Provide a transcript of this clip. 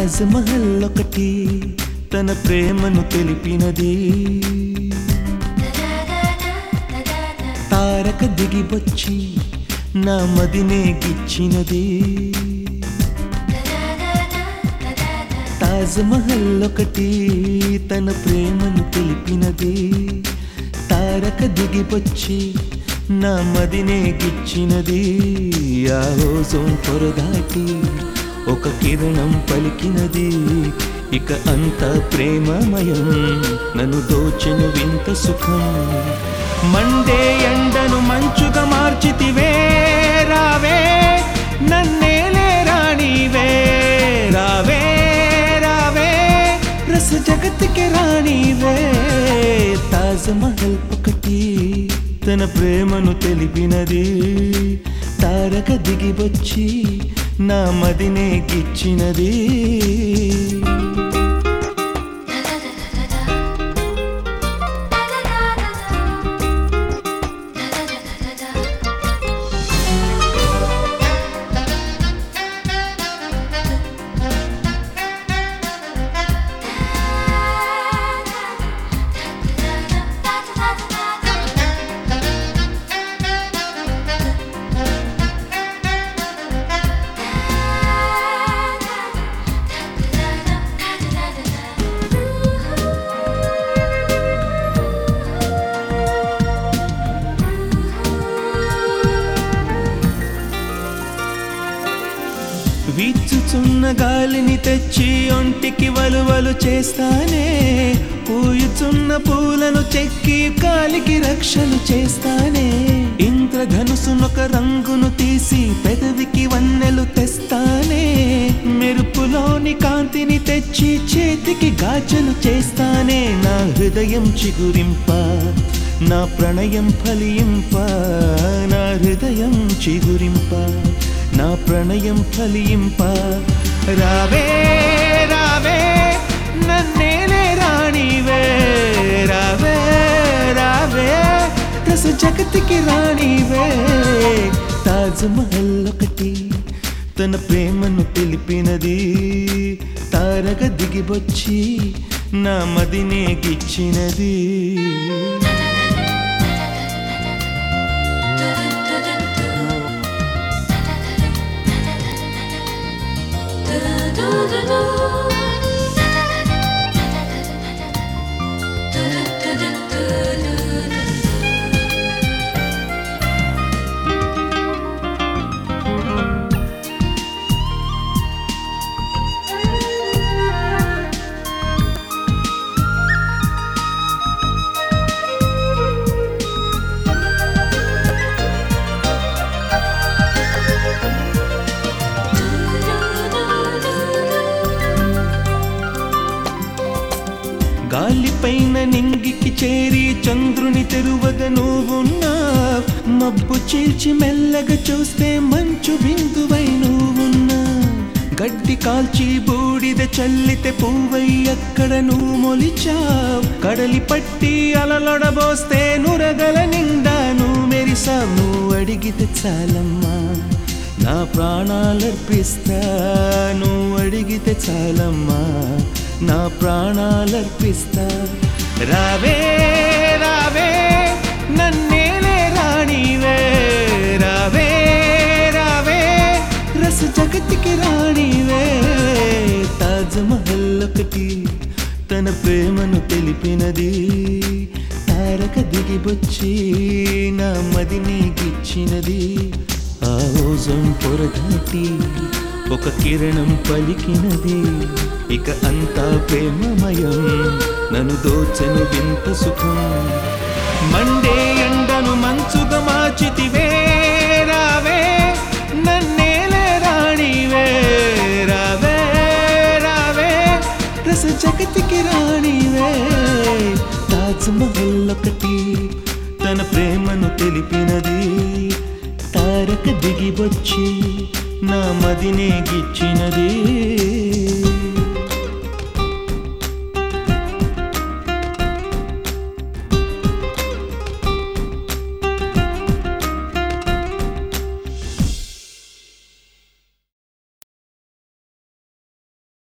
తాజ్ మహల్ ఒకటి తన ప్రేమను తెలిపినది తారక దిగివచ్చి నా మదినే గిచ్చినది తాజ్ మహల్ ఒకటి తన ప్రేమను తెలిపినది తారక దిగివచ్చి నా మదినే గిచ్చినది ఆ ఓజోన్ పొర దాటి ఒక కిరణం పలికినది ఇక అంత ప్రేమమయం నన్ను దోచెను వింత సుఖం మండే ఎండను మంచుగా మార్చితివే రావే నన్నేలే రాణివే రావే రావే రస జగత్తుకి రాణివే తాజ్ మహల్ ఒకటి తన ప్రేమను తెలిపినది తారక దిగి వచ్చి నా మదినే గిచ్చినది వీచుచున్న గాలిని తెచ్చి ఒంటికి వలువలు చేస్తానే పూయుచున్న పూలను చెక్కి కాలికి రక్షలు చేస్తానే ఇంద్రధనుసునొక రంగును తీసి పెదవికి వన్నెలు తెస్తానే మెరుపులోని కాంతిని తెచ్చి చేతికి గాజలు చేస్తానే నా హృదయం చిగురింప నా ప్రణయం ఫలింప నా హృదయం చిగురింప నా ప్రణయం ఫలింప రావే రావే నన్నేలే రాణివే రావే రావే రస జగతికి రాణివే తాజ్ మహల్ ఒకటి తన ప్రేమను తెలిపినది తారక దిగివచ్చి నా మదినే గిచ్చినది గాలిపైన నింగికి చేరి చంద్రుని తెరువగ నువ్వున్నా మబ్బు చీల్చి మెల్లగా చూస్తే మంచు బిందువై నువ్వున్నా గడ్డి కాల్చి బూడిద చల్లితే పువ్వై అక్కడ నువ్వు మొలిచావు కడలి పట్టి అలలొడబోస్తే నురగల నిండా నువ్వు మెరిసావు నువ్వు అడిగితే చాలమ్మా నా ప్రాణాలర్పిస్తా నువ్వు అడిగితే చాలమ్మా నా ప్రాణాలర్పిస్తా రావే రావే నన్నేలే రాణివే రావే రావే రస జగతికి రాణివే తాజ్ మహల్ ఒకటి తన ప్రేమను తెలిపినది తారక దిగివచ్చి నా మదిని గిచ్చినది ఆ ఓజోన్ పొర దాటి ఒక కిరణం పలికినది ఇక అంతా ప్రేమమయం నన్ను దోచను వింత సుఖం మండే ఎండను మంచుగా మార్చితివే రావే నన్నేలే రాణివే రావే రావే రస జగతికి రాణివే తాజ్ మహల్ ఒకటి తన ప్రేమను తెలిపినది తారక దిగి వచ్చి నా మదినే గిచ్చినది